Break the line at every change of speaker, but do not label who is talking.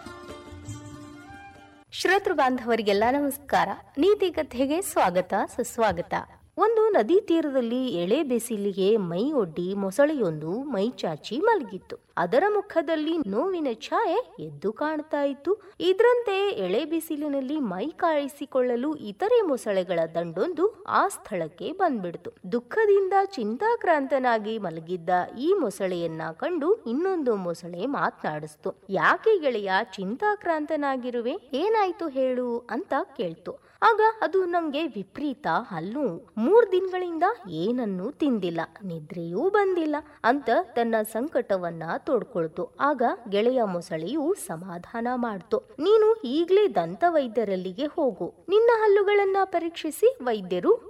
ಶ್ರೋತೃ ಬಾಂಧವರಿಗೆಲ್ಲ ನಮಸ್ಕಾರ ನೀತಿ ಕಥೆಗೆ ಸ್ವಾಗತ ಸುಸ್ವಾಗತ ಒಂದು ನದಿ ತೀರದಲ್ಲಿ ಎಳೆ ಬಿಸಿಲಿಗೆ ಮೈ ಒಡ್ಡಿ ಮೊಸಳೆಯೊಂದು ಮೈ ಚಾಚಿ ಮಲಗಿತ್ತು ಅದರ ಮುಖದಲ್ಲಿ ನೋವಿನ ಛಾಯೆ ಎದ್ದು ಕಾಣ್ತಾ ಇತ್ತು ಇದರಂತೆ ಎಳೆ ಬಿಸಿಲಿನಲ್ಲಿ ಮೈ ಕಾಯಿಸಿಕೊಳ್ಳಲು ಇತರೆ ಮೊಸಳೆಗಳ ದಂಡೊಂದು ಆ ಸ್ಥಳಕ್ಕೆ ಬಂದ್ಬಿಡ್ತು ದುಃಖದಿಂದ ಚಿಂತಾಕ್ರಾಂತನಾಗಿ ಮಲಗಿದ್ದ ಈ ಮೊಸಳೆಯನ್ನ ಕಂಡು ಇನ್ನೊಂದು ಮೊಸಳೆ ಮಾತನಾಡಿಸ್ತು ಯಾಕೆ ಗೆಳೆಯ ಚಿಂತಾಕ್ರಾಂತನಾಗಿರುವೆ ಏನಾಯ್ತು ಹೇಳು ಅಂತ ಕೇಳ್ತು ಆಗ ಅದು ನಂಗೆ ವಿಪರೀತ ಹಲ್ಲು ಮೂರ್ ದಿನಗಳಿಂದ ಏನನ್ನೂ ತಿಂದಿಲ್ಲ ನಿದ್ರೆಯೂ ಬಂದಿಲ್ಲ ಅಂತ ತನ್ನ ಸಂಕಟವನ್ನ ತೋಡ್ಕೊಳ್ತು ಆಗ ಗೆಳೆಯ ಮೊಸಳೆಯು ಸಮಾಧಾನ ಮಾಡ್ತು ನೀನು ಈಗ್ಲೇ ದಂತ ವೈದ್ಯರಲ್ಲಿಗೆ ಹೋಗು ನಿನ್ನ ಹಲ್ಲುಗಳನ್ನ ಪರೀಕ್ಷಿಸಿ ವೈದ್ಯರು